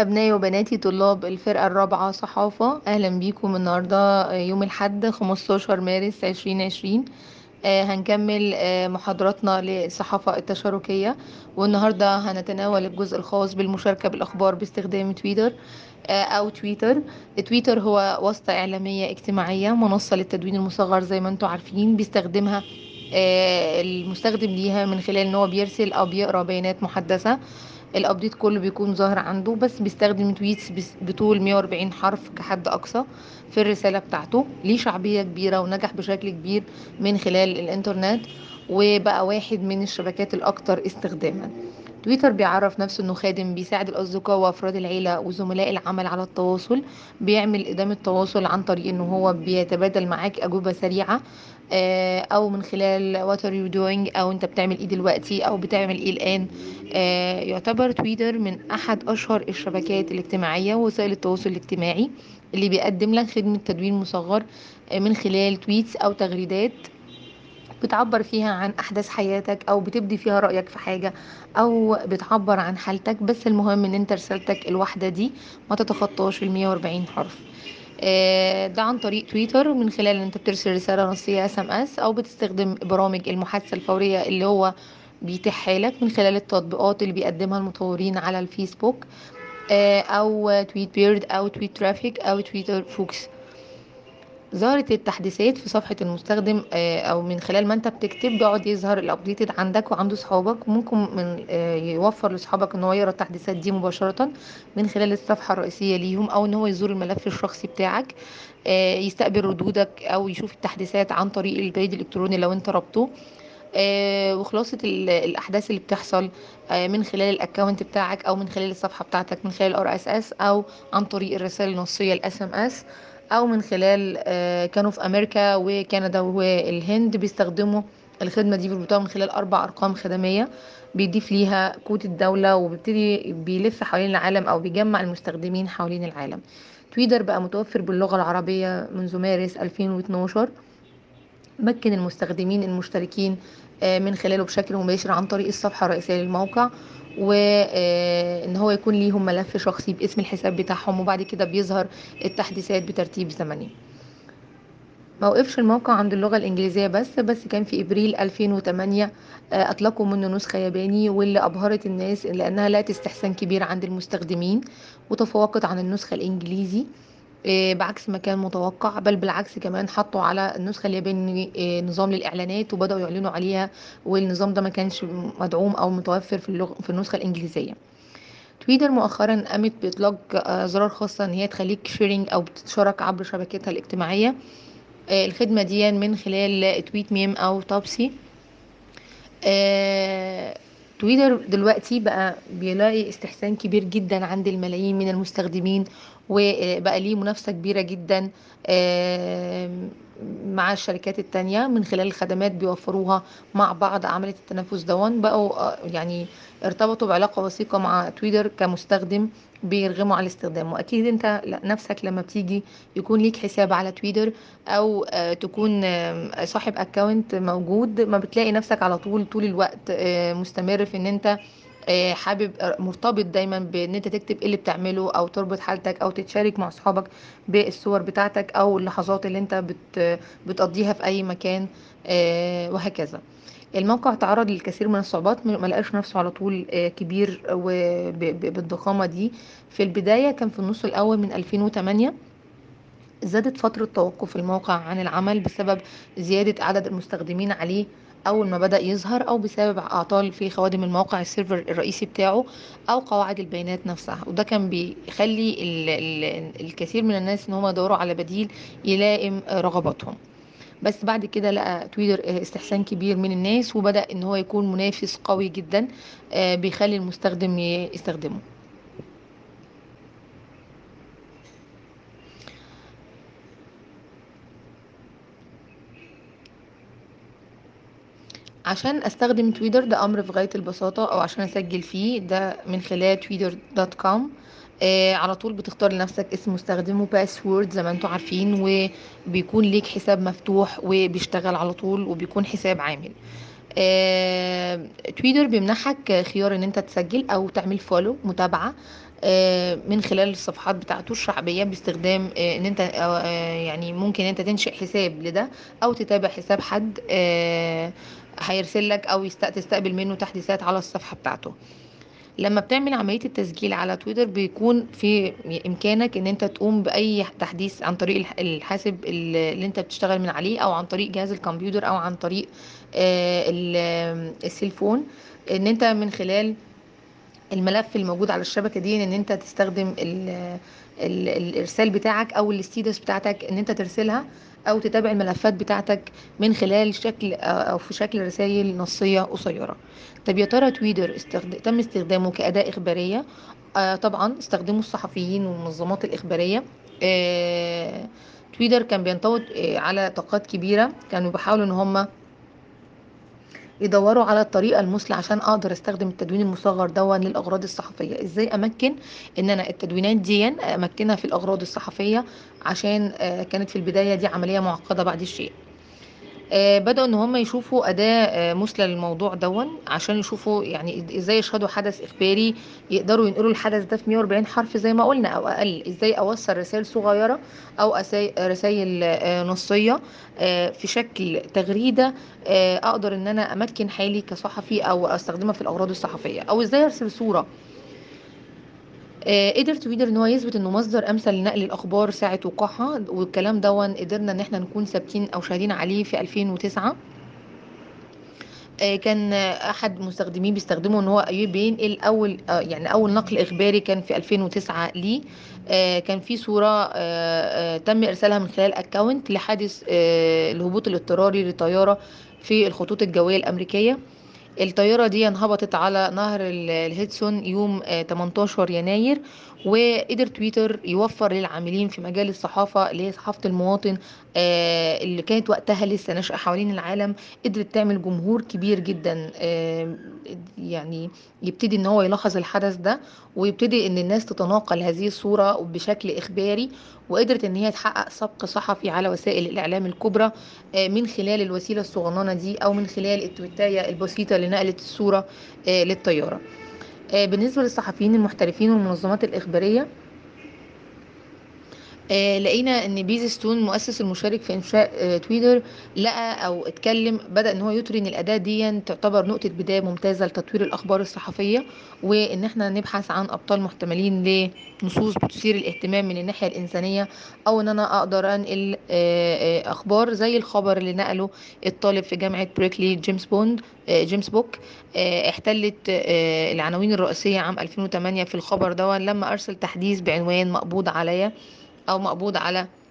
أبنائي وبناتي طلاب الفرقة الرابعة صحافة أهلا بيكم النهاردة يوم الحد 15 مارس 2020 آه، هنكمل آه، محاضراتنا للصحافة التشاركية والنهاردة هنتناول الجزء الخاص بالمشاركة بالأخبار باستخدام تويتر آه، أو تويتر تويتر هو واسطة إعلامية اجتماعية منصة للتدوين المصغر زي ما انتم عارفين بيستخدمها المستخدم ليها من خلال ان هو بيرسل او بيقرا بيانات محدثة الابديت كله بيكون ظاهر عنده بس بيستخدم تويتس بطول 140 حرف كحد اقصى في الرساله بتاعته ليه شعبيه كبيره ونجح بشكل كبير من خلال الانترنت وبقى واحد من الشبكات الاكثر استخداما تويتر بيعرف نفسه انه خادم بيساعد الاصدقاء وافراد العيله وزملاء العمل على التواصل بيعمل ادامه التواصل عن طريق انه هو بيتبادل معاك اجوبه سريعه آه، او من خلال what are you doing او انت بتعمل ايه دلوقتي او بتعمل ايه الان آه، يعتبر تويتر من احد اشهر الشبكات الاجتماعيه ووسائل التواصل الاجتماعي اللي بيقدم لك خدمه تدوين مصغر آه، من خلال تويتس او تغريدات بتعبر فيها عن احداث حياتك او بتبدي فيها رايك في حاجه او بتعبر عن حالتك بس المهم ان انت رسالتك الواحده دي ما تتخطاش ال 140 حرف آه، ده عن طريق تويتر من خلال ان انت بترسل رساله نصيه اس ام اس او بتستخدم برامج المحادثه الفوريه اللي هو بيتيحها لك من خلال التطبيقات اللي بيقدمها المطورين على الفيسبوك آه، او تويت بيرد او تويت ترافيك او تويتر فوكس ظهرت التحديثات في صفحة المستخدم آه، أو من خلال ما أنت بتكتب بيقعد يظهر الأبديتد عندك وعند صحابك وممكن من آه، يوفر لصحابك إن هو يقرا التحديثات دي مباشرة من خلال الصفحة الرئيسية ليهم أو إن هو يزور الملف الشخصي بتاعك آه، يستقبل ردودك أو يشوف التحديثات عن طريق البريد الإلكتروني لو أنت ربطه وخلاصة الأحداث اللي بتحصل من خلال الأكاونت بتاعك أو من خلال الصفحة بتاعتك من خلال ار اس اس أو عن طريق الرسائل النصية الاس ام اس او من خلال آه، كانوا في امريكا وكندا والهند بيستخدموا الخدمه دي بيربطوها من خلال اربع ارقام خدميه بيضيف ليها كود الدوله وبيبتدي بيلف حوالين العالم او بيجمع المستخدمين حوالين العالم تويتر بقى متوفر باللغه العربيه منذ مارس 2012 مكن المستخدمين المشتركين آه، من خلاله بشكل مباشر عن طريق الصفحه الرئيسيه للموقع وان هو يكون ليهم ملف شخصي باسم الحساب بتاعهم وبعد كده بيظهر التحديثات بترتيب زمني ما وقفش الموقع عند اللغة الإنجليزية بس بس كان في إبريل 2008 آه، أطلقوا منه نسخة ياباني واللي أبهرت الناس لأنها لقت استحسان كبير عند المستخدمين وتفوقت عن النسخة الإنجليزي آه، بعكس ما كان متوقع بل بالعكس كمان حطوا على النسخة اليابانية آه، نظام للإعلانات وبدأوا يعلنوا عليها والنظام ده ما كانش مدعوم أو متوفر في, اللغة في النسخة الإنجليزية تويتر مؤخرا قامت بإطلاق آه، زرار خاصة إن هي تخليك شيرنج أو بتتشارك عبر شبكتها الاجتماعية الخدمة دي من خلال تويت ميم أو توبسي تويتر دلوقتي بقى بيلاقي استحسان كبير جدا عند الملايين من المستخدمين وبقى ليه منافسة كبيرة جدا مع الشركات التانية من خلال الخدمات بيوفروها مع بعض عملت التنافس دون بقوا آه، يعني ارتبطوا بعلاقة وثيقة مع تويتر كمستخدم بيرغموا على الاستخدام واكيد انت نفسك لما بتيجي يكون ليك حساب على تويتر او آه، تكون صاحب اكونت موجود ما بتلاقي نفسك على طول طول الوقت آه، مستمر في ان انت آه، حابب مرتبط دايما بان انت تكتب ايه اللي بتعمله او تربط حالتك او تتشارك مع اصحابك بالصور بتاعتك او اللحظات اللي انت بت بتقضيها في اي مكان وهكذا الموقع تعرض للكثير من الصعوبات ما لقاش نفسه على طول آه، كبير بالضخامة دي في البداية كان في النص الأول من 2008 زادت فترة توقف الموقع عن العمل بسبب زيادة عدد المستخدمين عليه أول ما بدأ يظهر أو بسبب أعطال في خوادم الموقع السيرفر الرئيسي بتاعه أو قواعد البيانات نفسها وده كان بيخلي الكثير من الناس إن هم يدوروا على بديل يلائم رغباتهم بس بعد كده لقى تويتر استحسان كبير من الناس وبدأ ان هو يكون منافس قوي جدا آه، بيخلي المستخدم يستخدمه عشان استخدم تويتر ده امر في غاية البساطة او عشان اسجل فيه ده من خلال تويتر دوت كوم آه على طول بتختار لنفسك اسم مستخدم وباسورد زي ما انتم عارفين وبيكون ليك حساب مفتوح وبيشتغل على طول وبيكون حساب عامل آه، تويتر بيمنحك خيار ان انت تسجل او تعمل فولو متابعة آه، من خلال الصفحات بتاعته الشعبية باستخدام آه، ان انت آه، يعني ممكن انت تنشئ حساب لده او تتابع حساب حد هيرسل لك او تستقبل منه تحديثات على الصفحة بتاعته لما بتعمل عملية التسجيل على تويتر بيكون في إمكانك إن أنت تقوم بأي تحديث عن طريق الحاسب اللي أنت بتشتغل من عليه أو عن طريق جهاز الكمبيوتر أو عن طريق السيلفون إن أنت من خلال الملف الموجود على الشبكه دي ان انت تستخدم ال ال الارسال بتاعك او الاستيدس بتاعتك ان انت ترسلها او تتابع الملفات بتاعتك من خلال شكل او في شكل رسائل نصيه قصيره طب يا ترى تويتر استخد... تم استخدامه كاداه اخباريه آه طبعا استخدمه الصحفيين والمنظمات الاخباريه آه تويتر كان بينطوي آه على طاقات كبيره كانوا بيحاولوا ان هم يدوروا على الطريقه المثلى عشان اقدر استخدم التدوين المصغر دون للاغراض الصحفيه ازاي امكن ان انا التدوينات دي امكنها في الاغراض الصحفيه عشان آه، كانت في البدايه دي عمليه معقده بعد الشيء آه، بدأوا ان هم يشوفوا أداة آه، مثلى للموضوع دون عشان يشوفوا يعني ازاي يشهدوا حدث إخباري يقدروا ينقلوا الحدث ده في 140 حرف زي ما قلنا أو أقل ازاي أوصل رسائل صغيرة أو رسائل آه، نصية في شكل تغريدة أقدر ان أنا أمكن حالي كصحفي أو أستخدمها في الأغراض الصحفية أو ازاي أرسل صورة آه، قدر تويتر ان هو يثبت انه مصدر امثل لنقل الاخبار ساعه وقوعها والكلام دون قدرنا ان احنا نكون ثابتين او شاهدين عليه في 2009 آه، كان احد المستخدمين بيستخدمه ان هو بينقل اول آه، يعني اول نقل اخباري كان في 2009 ليه كان في صوره تم ارسالها من خلال اكونت لحادث الهبوط الاضطراري لطياره في الخطوط الجويه الامريكيه الطيارة دي انهبطت على نهر الهيدسون يوم 18 آه، يناير وقدر تويتر يوفر للعاملين في مجال الصحافة اللي هي صحافة المواطن آه، اللي كانت وقتها لسه ناشئة حوالين العالم قدرت تعمل جمهور كبير جدا آه، يعني يبتدي ان هو يلاحظ الحدث ده ويبتدي ان الناس تتناقل هذه الصورة بشكل اخباري وقدرت ان هي تحقق سبق صحفي على وسائل الاعلام الكبرى آه، من خلال الوسيلة الصغننة دي او من خلال التويتاية البسيطة اللي نقلت الصورة للطيارة بالنسبة للصحفيين المحترفين والمنظمات الإخبارية آه لقينا ان بيزي ستون مؤسس المشارك في انشاء آه تويتر لقى او اتكلم بدا ان هو يطري ان الاداه دي تعتبر نقطه بدايه ممتازه لتطوير الاخبار الصحفيه وان احنا نبحث عن ابطال محتملين لنصوص بتثير الاهتمام من الناحيه الانسانيه او ان انا اقدر انقل آه, آه، اخبار زي الخبر اللي نقله الطالب في جامعه بريكلي جيمس بوند آه، جيمس بوك آه، احتلت العناوين الرئيسيه عام 2008 في الخبر ده لما ارسل تحديث بعنوان مقبوض عليا او مقبوض على